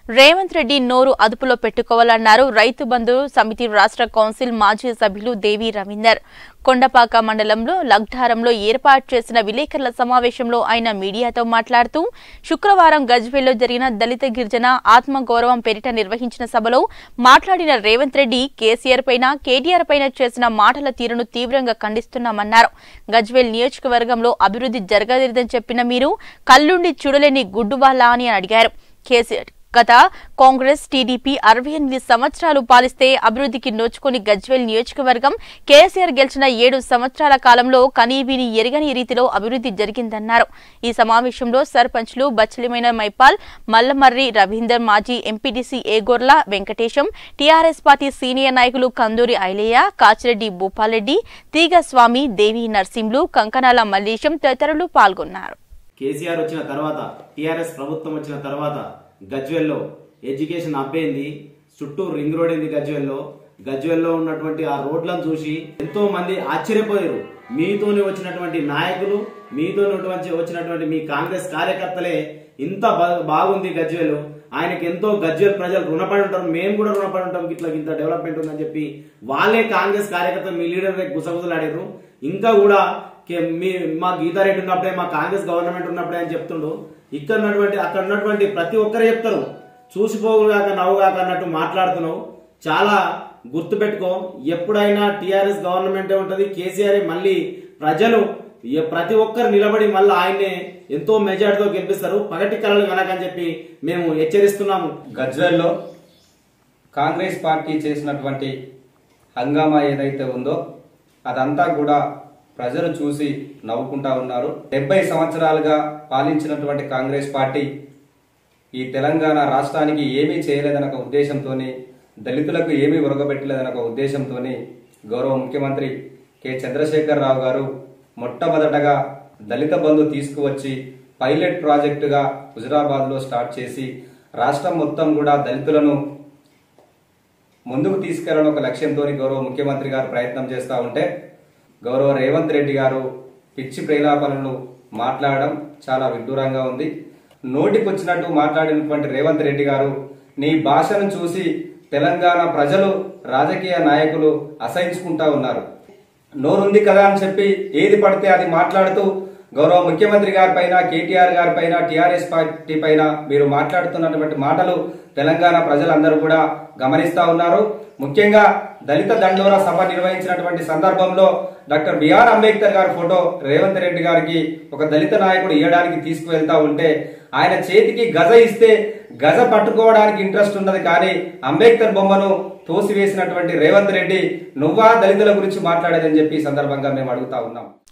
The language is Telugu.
రేవంత్ రెడ్డి నోరు అదుపులో పెట్టుకోవాలన్నారు రైతు బంధు సమితి రాష్ట్ర కౌన్సిల్ మాజీ సభ్యులు దేవి రవీందర్ కొండపాక మండలంలో లగ్ధారంలో ఏర్పాటు చేసిన విలేకరుల సమావేశంలో ఆయన మీడియాతో మాట్లాడుతూ శుక్రవారం గజ్వేల్లో జరిగిన దళిత గిరిజన ఆత్మగౌరవం పేరిట నిర్వహించిన సభలో మాట్లాడిన రేవంత్ రెడ్డి కేసీఆర్ పైన కేటీఆర్ పైన చేసిన మాటల తీరును తీవ్రంగా ఖండిస్తున్నామన్నారు గజ్వేల్ నియోజకవర్గంలో అభివృద్ధి జరగలేదని చెప్పిన మీరు కల్లుండి చూడలేని గుడ్డువాలా అని అడిగారు కేసీఆర్ గత కాంగ్రెస్ టీడీపీ అరవై ఎనిమిది సంవత్సరాలు పాలిస్తే అభివృద్ధికి నోచుకుని గజ్వేల్ నియోజకవర్గం కేసీఆర్ గెలిచిన ఏడు సంవత్సరాల కాలంలో కనీవిని ఎరగని రీతిలో అభివృద్ధి జరిగిందన్నారు ఈ సమావేశంలో సర్పంచ్లు బచ్చలిమైన మైపాల్ మల్లమర్రి రవీందర్ మాజీ MPTC Egorla Venkatesham TRS party senior నాయకులు కందూరి ఐలయ్య కాచిరెడ్డి భూపాలరెడ్డి తీగస్వామి దేవి నర్సింహులు కంకనాల మల్లేశం తదితరులు పాల్గొన్నారు కేసీఆర్ వచ్చిన తర్వాత టీఆర్ఎస్ ప్రభుత్వం వచ్చిన తర్వాత గజ్వెల్లో ఎడ్యుకేషన్ అబ్బైంది చుట్టూ రింగ్ రోడ్ అయింది గజ్వెల్లో గజ్వెల్లో ఉన్నటువంటి ఆ రోడ్లను చూసి ఎంతో మంది ఆశ్చర్యపోయారు మీతోని వచ్చినటువంటి నాయకులు మీతో వచ్చినటువంటి మీ కాంగ్రెస్ కార్యకర్తలే ఇంత బా- బాగుంది గజ్వేల్ ఆయనకి ఎంతో గజ్వేల్ ప్రజలు రుణపడి ఉంటారు మేము కూడా రుణపడి ఉంటాం ఇట్లా ఇంత డెవలప్మెంట్ ఉందని చెప్పి వాళ్ళే కాంగ్రెస్ కార్యకర్తలు మీ లీడర్ గుసగుసలాడారు ఇంకా కూడా కే- మీ మా గీతారెడ్డి ఉన్నప్పుడే మా కాంగ్రెస్ గవర్నమెంట్ ఉన్నప్పుడే అని చెప్తుండు ఇక్కడ ఉన్నటువంటి అక్కడ ఉన్నటువంటి ప్రతి ఒక్కరు చెప్తారు చూసిపోగాక నవ్వుగాక అన్నట్టు మాట్లాడుతున్నావు చాలా గుర్తుపెట్టుకో ఎప్పుడైనా టీఆర్ఎస్ గవర్నమెంటే ఉంటది కేసీఆర్ మళ్ళీ ప్రజలు ఎ- ప్రతి ఒక్కరు నిలబడి మళ్ళీ ఆయన్నే ఎంతో మెజార్టీతో గెలిపిస్తారు పగటి కళలు కనకని చెప్పి మేము హెచ్చరిస్తున్నాము గజ్వెల్లో కాంగ్రెస్ పార్టీ చేసినటువంటి హంగామా ఏదైతే ఉందో అదంతా కూడా ప్రజలు చూసి నవ్వుకుంటా ఉన్నారు డెబ్బై సంవత్సరాలుగా పాలించినటువంటి కాంగ్రెస్ పార్టీ ఈ తెలంగాణ రాష్ట్రానికి ఏమీ చేయలేదన్న ఒక ఉద్దేశంతోని దళితులకు ఏమీ ఉరగబెట్టలేదన్న ఒక ఉద్దేశంతోని గౌరవ ముఖ్యమంత్రి కె చంద్రశేఖర్ రావు గారు మొట్టమొదటగా దళిత బంధు తీసుకువచ్చి పైలట్ ప్రాజెక్టుగా హుజరాబాద్ లో స్టార్ట్ చేసి రాష్ట్రం మొత్తం కూడా దళితులను ముందుకు తీసుకెళ్లడం ఒక లక్ష్యంతో గౌరవ ముఖ్యమంత్రి గారు ప్రయత్నం చేస్తూ ఉంటే గౌరవ రేవంత్ రెడ్డి గారు పిచ్చి ప్రేలాపనలు మాట్లాడడం చాలా విడ్డూరంగా ఉంది నోటికొచ్చినట్టు మాట్లాడినటువంటి రేవంత్ రెడ్డి గారు నీ భాషను చూసి తెలంగాణ ప్రజలు రాజకీయ నాయకులు అసహించుకుంటా ఉన్నారు నోరుంది కదా అని చెప్పి ఏది పడితే అది మాట్లాడుతూ గౌరవ ముఖ్యమంత్రి గారి పైన కేటీఆర్ గారి పైన టీఆర్ఎస్ పార్టీ పైన మీరు మాట్లాడుతున్నటువంటి మాటలు తెలంగాణ ప్రజలందరూ కూడా గమనిస్తా ఉన్నారు ముఖ్యంగా దళిత దండోరా సభ నిర్వహించినటువంటి సందర్భంలో డాక్టర్ బిఆర్ అంబేద్కర్ గారి ఫోటో రేవంత్ రెడ్డి గారికి ఒక దళిత నాయకుడు ఇవ్వడానికి తీసుకువెళ్తా ఉంటే ఆయన చేతికి గజ ఇస్తే గజ పట్టుకోవడానికి ఇంట్రెస్ట్ ఉన్నది కానీ అంబేద్కర్ బొమ్మను తోసివేసినటువంటి రేవంత్ రెడ్డి నువ్వా దళితుల గురించి మాట్లాడేదని చెప్పి ఈ సందర్భంగా మేము అడుగుతా ఉన్నాం